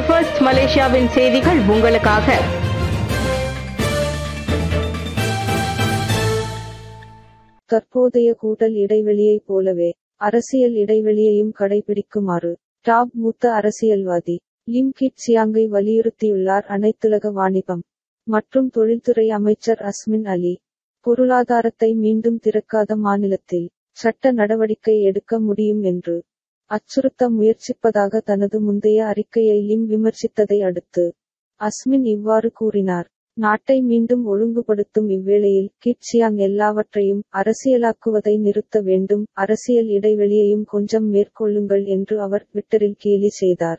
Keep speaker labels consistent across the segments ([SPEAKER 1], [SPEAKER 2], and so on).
[SPEAKER 1] first மலேசியாவின் செய்திகள் உங்களுக்காக
[SPEAKER 2] தற்போதைய கூட்டல் இடைவெளியைப் போலவே அரசியல் இடைவெளியையும் கடைபிடிக்குமாறு டாப் மூத்த அரசியல்வாதி லிம் கிட் சியாங்கை வலியுறுத்தியுள்ளார் அனைத்துலக வாணிபம் மற்றும் தொழில்துறை அமைச்சர் அஸ்மின் அலி பொருளாதாரத்தை மீண்டும் திறக்காத மாநிலத்தில் சட்ட நடவடிக்கை எடுக்க முடியும் என்று அச்சுறுத்த முயற்சிப்பதாக தனது முந்தைய அறிக்கையை லிம் விமர்சித்ததை அடுத்து அஸ்மின் இவ்வாறு கூறினார் நாட்டை மீண்டும் ஒழுங்குபடுத்தும் இவ்வேளையில் கிட் சியாங் எல்லாவற்றையும் அரசியலாக்குவதை நிறுத்த வேண்டும் அரசியல் இடைவெளியையும் கொஞ்சம் மேற்கொள்ளுங்கள் என்று அவர் ட்விட்டரில் கேலி செய்தார்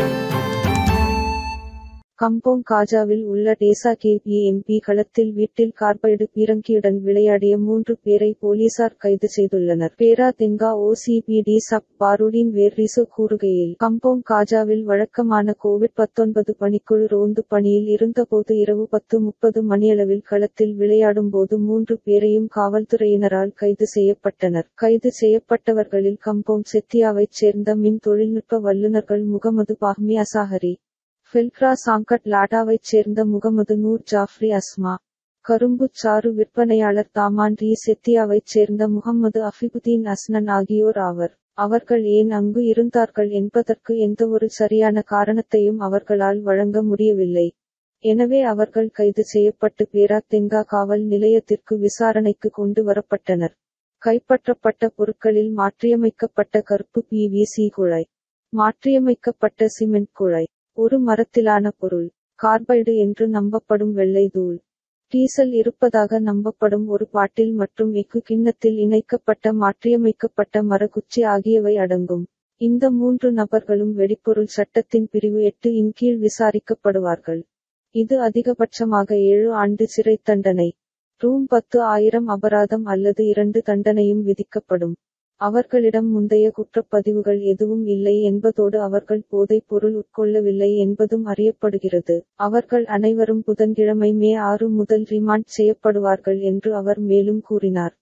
[SPEAKER 2] கம்போங் காஜாவில் உள்ள டேசா கேபி எம்பி களத்தில் வீட்டில் கார்பைடு பீரங்கியுடன் விளையாடிய மூன்று பேரை போலீசார் கைது செய்துள்ளனர் பேரா தெங்கா ஓசிபிடி சப் பாருடின் வேர்ரிசோ கூறுகையில் கம்போங் காஜாவில் வழக்கமான கோவிட் பத்தொன்பது பணிக்குழு ரோந்து பணியில் இருந்தபோது இரவு பத்து முப்பது மணியளவில் களத்தில் விளையாடும் போது மூன்று பேரையும் காவல்துறையினரால் கைது செய்யப்பட்டனர் கைது செய்யப்பட்டவர்களில் கம்போங் செத்தியாவைச் சேர்ந்த மின் தொழில்நுட்ப வல்லுநர்கள் முகமது பாஹ்மி அசாஹரி ஃபெல்க்ரா சாங்கட் லாடாவைச் சேர்ந்த முகமது நூர் ஜாஃப்ரி அஸ்மா கரும்புச் சாறு விற்பனையாளர் தாமான் ரீ செத்தியாவைச் சேர்ந்த முகம்மது அஃபிபுதீன் அஸ்னன் ஆகியோர் ஆவர் அவர்கள் ஏன் அங்கு இருந்தார்கள் என்பதற்கு எந்தவொரு சரியான காரணத்தையும் அவர்களால் வழங்க முடியவில்லை எனவே அவர்கள் கைது செய்யப்பட்டு பேரா தெங்கா காவல் நிலையத்திற்கு விசாரணைக்கு கொண்டு வரப்பட்டனர் கைப்பற்றப்பட்ட பொருட்களில் மாற்றியமைக்கப்பட்ட கருப்பு பிவிசி குழாய் மாற்றியமைக்கப்பட்ட சிமெண்ட் குழாய் ஒரு மரத்திலான பொருள் கார்பைடு என்று நம்பப்படும் வெள்ளை தூள் டீசல் இருப்பதாக நம்பப்படும் ஒரு பாட்டில் மற்றும் எஃகு கிண்ணத்தில் இணைக்கப்பட்ட மாற்றியமைக்கப்பட்ட மரக்குச்சி ஆகியவை அடங்கும் இந்த மூன்று நபர்களும் வெடிப்பொருள் சட்டத்தின் பிரிவு எட்டு இன் கீழ் விசாரிக்கப்படுவார்கள் இது அதிகபட்சமாக ஏழு ஆண்டு சிறை தண்டனை ரூம் பத்து ஆயிரம் அபராதம் அல்லது இரண்டு தண்டனையும் விதிக்கப்படும் அவர்களிடம் முந்தைய குற்றப்பதிவுகள் எதுவும் இல்லை என்பதோடு அவர்கள் போதைப் பொருள் உட்கொள்ளவில்லை என்பதும் அறியப்படுகிறது அவர்கள் அனைவரும் புதன்கிழமை மே ஆறு முதல் ரிமாண்ட் செய்யப்படுவார்கள் என்று அவர் மேலும் கூறினார்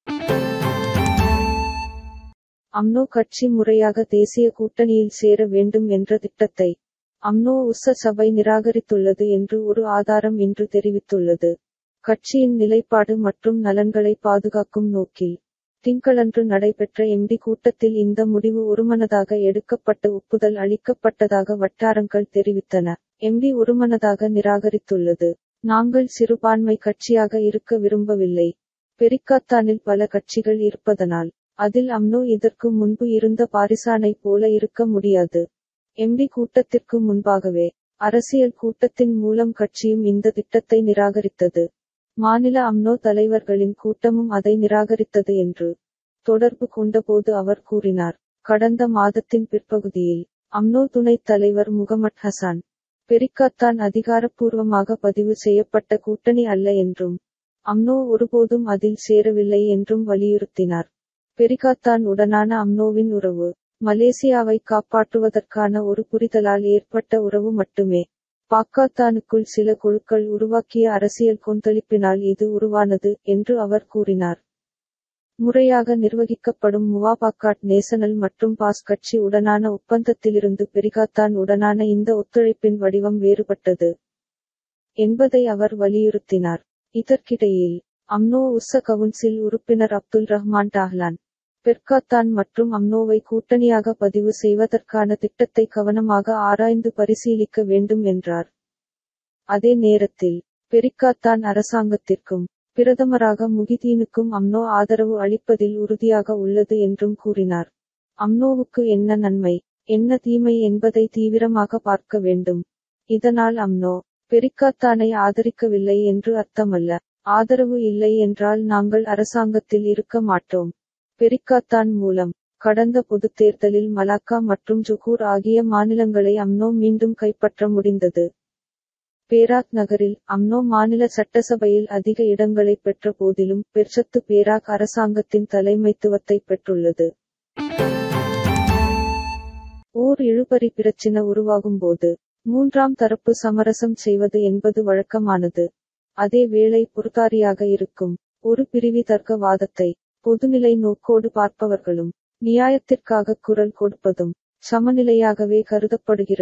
[SPEAKER 2] அம்னோ கட்சி முறையாக தேசிய கூட்டணியில் சேர வேண்டும் என்ற திட்டத்தை அம்னோ உஸ்ஸ சபை நிராகரித்துள்ளது என்று ஒரு ஆதாரம் இன்று தெரிவித்துள்ளது கட்சியின் நிலைப்பாடு மற்றும் நலன்களை பாதுகாக்கும் நோக்கில் திங்களன்று நடைபெற்ற எம்டி கூட்டத்தில் இந்த முடிவு ஒருமனதாக எடுக்கப்பட்டு ஒப்புதல் அளிக்கப்பட்டதாக வட்டாரங்கள் தெரிவித்தன எம்டி ஒருமனதாக நிராகரித்துள்ளது நாங்கள் சிறுபான்மை கட்சியாக இருக்க விரும்பவில்லை பெரிக்காத்தானில் பல கட்சிகள் இருப்பதனால் அதில் அம்னோ இதற்கு முன்பு இருந்த பாரிசானை போல இருக்க முடியாது எம்டி கூட்டத்திற்கு முன்பாகவே அரசியல் கூட்டத்தின் மூலம் கட்சியும் இந்த திட்டத்தை நிராகரித்தது மாநில அம்னோ தலைவர்களின் கூட்டமும் அதை நிராகரித்தது என்று தொடர்பு கொண்டபோது அவர் கூறினார் கடந்த மாதத்தின் பிற்பகுதியில் அம்னோ துணைத் தலைவர் முகமட் ஹசான் பெரிக்காத்தான் அதிகாரப்பூர்வமாக பதிவு செய்யப்பட்ட கூட்டணி அல்ல என்றும் அம்னோ ஒருபோதும் அதில் சேரவில்லை என்றும் வலியுறுத்தினார் பெரிகாத்தான் உடனான அம்னோவின் உறவு மலேசியாவை காப்பாற்றுவதற்கான ஒரு புரிதலால் ஏற்பட்ட உறவு மட்டுமே பாக்காத்தானுக்குள் சில குழுக்கள் உருவாக்கிய அரசியல் கொந்தளிப்பினால் இது உருவானது என்று அவர் கூறினார் முறையாக நிர்வகிக்கப்படும் முவாபாக்காட் நேசனல் மற்றும் பாஸ் கட்சி உடனான ஒப்பந்தத்திலிருந்து பெரிகாத்தான் உடனான இந்த ஒத்துழைப்பின் வடிவம் வேறுபட்டது என்பதை அவர் வலியுறுத்தினார் இதற்கிடையில் அம்னோ உஸ்ஸ கவுன்சில் உறுப்பினர் அப்துல் ரஹ்மான் டாஹ்லான் பெர்காத்தான் மற்றும் அம்னோவை கூட்டணியாக பதிவு செய்வதற்கான திட்டத்தை கவனமாக ஆராய்ந்து பரிசீலிக்க வேண்டும் என்றார் அதே நேரத்தில் பெரிக்காத்தான் அரசாங்கத்திற்கும் பிரதமராக முகிதீனுக்கும் அம்னோ ஆதரவு அளிப்பதில் உறுதியாக உள்ளது என்றும் கூறினார் அம்னோவுக்கு என்ன நன்மை என்ன தீமை என்பதை தீவிரமாக பார்க்க வேண்டும் இதனால் அம்னோ பெரிக்காத்தானை ஆதரிக்கவில்லை என்று அர்த்தமல்ல ஆதரவு இல்லை என்றால் நாங்கள் அரசாங்கத்தில் இருக்க மாட்டோம் பெரிக்காத்தான் மூலம் கடந்த பொதுத் தேர்தலில் மலாக்கா மற்றும் ஜுகூர் ஆகிய மாநிலங்களை அம்னோ மீண்டும் கைப்பற்ற முடிந்தது பேராக் நகரில் அம்னோ மாநில சட்டசபையில் அதிக இடங்களை பெற்ற போதிலும் பெர்சத்து பேராக் அரசாங்கத்தின் தலைமைத்துவத்தை பெற்றுள்ளது ஓர் இழுபறி பிரச்சினை உருவாகும்போது மூன்றாம் தரப்பு சமரசம் செய்வது என்பது வழக்கமானது அதே வேளை பொறுத்தாரியாக இருக்கும் ஒரு பிரிவி தர்க்க வாதத்தை பொதுநிலை நோக்கோடு பார்ப்பவர்களும் நியாயத்திற்காக குரல் கொடுப்பதும் சமநிலையாகவே கருதப்படுகிறது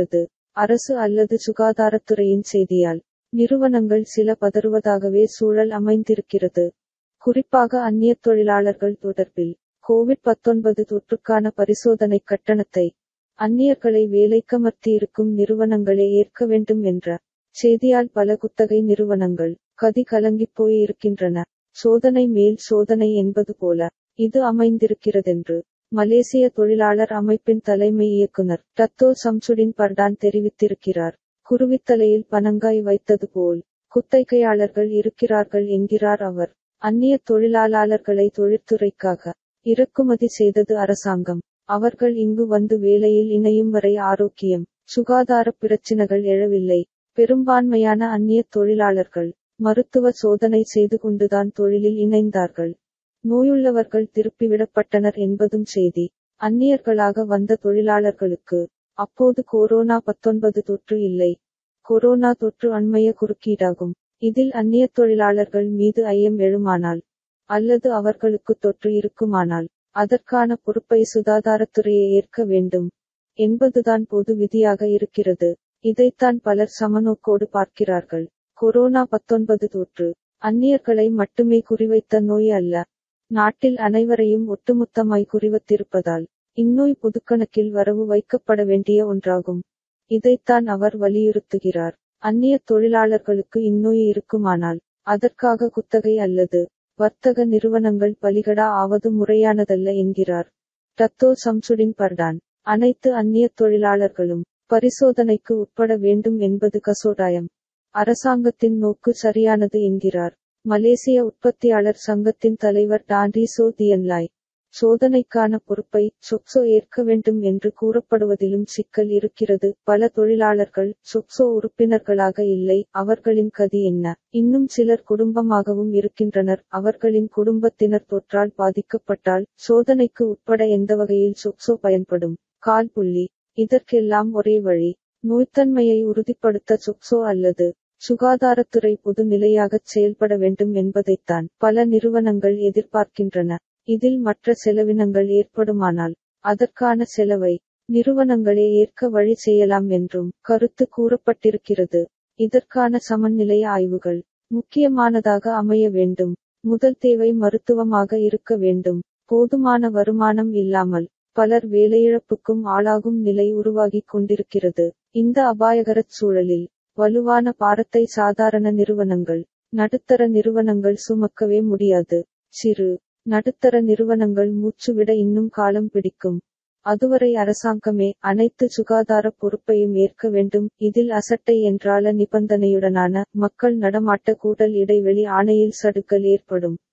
[SPEAKER 2] அரசு அல்லது சுகாதாரத்துறையின் செய்தியால் நிறுவனங்கள் சில பதறுவதாகவே சூழல் அமைந்திருக்கிறது குறிப்பாக அந்நியத் தொழிலாளர்கள் தொடர்பில் கோவிட் பத்தொன்பது தொற்றுக்கான பரிசோதனை கட்டணத்தை அந்நியர்களை வேலைக்கமர்த்தியிருக்கும் நிறுவனங்களே ஏற்க வேண்டும் என்ற செய்தியால் பல குத்தகை நிறுவனங்கள் கதி கலங்கிப் போயிருக்கின்றன சோதனை மேல் சோதனை என்பது போல இது அமைந்திருக்கிறதென்று மலேசிய தொழிலாளர் அமைப்பின் தலைமை இயக்குனர் டத்தோ சம்சுடின் பர்டான் தெரிவித்திருக்கிறார் குருவித்தலையில் பனங்காய் வைத்தது போல் குத்தகையாளர்கள் இருக்கிறார்கள் என்கிறார் அவர் அந்நிய தொழிலாளர்களை தொழிற்துறைக்காக இறக்குமதி செய்தது அரசாங்கம் அவர்கள் இங்கு வந்து வேலையில் இணையும் வரை ஆரோக்கியம் சுகாதார பிரச்சினைகள் எழவில்லை பெரும்பான்மையான அந்நிய தொழிலாளர்கள் மருத்துவ சோதனை செய்து கொண்டுதான் தொழிலில் இணைந்தார்கள் நோயுள்ளவர்கள் திருப்பிவிடப்பட்டனர் என்பதும் செய்தி அந்நியர்களாக வந்த தொழிலாளர்களுக்கு அப்போது கொரோனா பத்தொன்பது தொற்று இல்லை கொரோனா தொற்று அண்மைய குறுக்கீடாகும் இதில் அந்நிய தொழிலாளர்கள் மீது ஐயம் எழுமானால் அல்லது அவர்களுக்கு தொற்று இருக்குமானால் அதற்கான பொறுப்பை சுகாதாரத்துறையை ஏற்க வேண்டும் என்பதுதான் பொது விதியாக இருக்கிறது இதைத்தான் பலர் சமநோக்கோடு பார்க்கிறார்கள் கொரோனா பத்தொன்பது தொற்று அந்நியர்களை மட்டுமே குறிவைத்த நோய் அல்ல நாட்டில் அனைவரையும் ஒட்டுமொத்தமாய் குறிவத்திருப்பதால் இந்நோய் பொதுக்கணக்கில் வரவு வைக்கப்பட வேண்டிய ஒன்றாகும் இதைத்தான் அவர் வலியுறுத்துகிறார் அந்நிய தொழிலாளர்களுக்கு இந்நோய் இருக்குமானால் அதற்காக குத்தகை அல்லது வர்த்தக நிறுவனங்கள் பலிகடா ஆவது முறையானதல்ல என்கிறார் டத்தோ சம்சுடின் பர்டான் அனைத்து அந்நிய தொழிலாளர்களும் பரிசோதனைக்கு உட்பட வேண்டும் என்பது கசோடாயம் அரசாங்கத்தின் நோக்கு சரியானது என்கிறார் மலேசிய உற்பத்தியாளர் சங்கத்தின் தலைவர் டாண்டி சோ தியன்லாய் சோதனைக்கான பொறுப்பை சொக்சோ ஏற்க வேண்டும் என்று கூறப்படுவதிலும் சிக்கல் இருக்கிறது பல தொழிலாளர்கள் சொக்சோ உறுப்பினர்களாக இல்லை அவர்களின் கதி என்ன இன்னும் சிலர் குடும்பமாகவும் இருக்கின்றனர் அவர்களின் குடும்பத்தினர் தொற்றால் பாதிக்கப்பட்டால் சோதனைக்கு உட்பட எந்த வகையில் சொக்சோ பயன்படும் கால் புள்ளி இதற்கெல்லாம் ஒரே வழி நோய்த்தன்மையை உறுதிப்படுத்த சொக்சோ அல்லது சுகாதாரத்துறை பொது நிலையாகச் செயல்பட வேண்டும் என்பதைத்தான் பல நிறுவனங்கள் எதிர்பார்க்கின்றன இதில் மற்ற செலவினங்கள் ஏற்படுமானால் அதற்கான செலவை நிறுவனங்களே ஏற்க வழி செய்யலாம் என்றும் கருத்து கூறப்பட்டிருக்கிறது இதற்கான சமநிலை ஆய்வுகள் முக்கியமானதாக அமைய வேண்டும் முதல் தேவை மருத்துவமாக இருக்க வேண்டும் போதுமான வருமானம் இல்லாமல் பலர் வேலையிழப்புக்கும் ஆளாகும் நிலை உருவாகிக் கொண்டிருக்கிறது இந்த அபாயகரச் சூழலில் வலுவான பாரத்தை சாதாரண நிறுவனங்கள் நடுத்தர நிறுவனங்கள் சுமக்கவே முடியாது சிறு நடுத்தர நிறுவனங்கள் மூச்சுவிட இன்னும் காலம் பிடிக்கும் அதுவரை அரசாங்கமே அனைத்து சுகாதார பொறுப்பையும் ஏற்க வேண்டும் இதில் அசட்டை என்றால நிபந்தனையுடனான மக்கள் நடமாட்ட கூடல் இடைவெளி ஆணையில் சடுக்கல் ஏற்படும்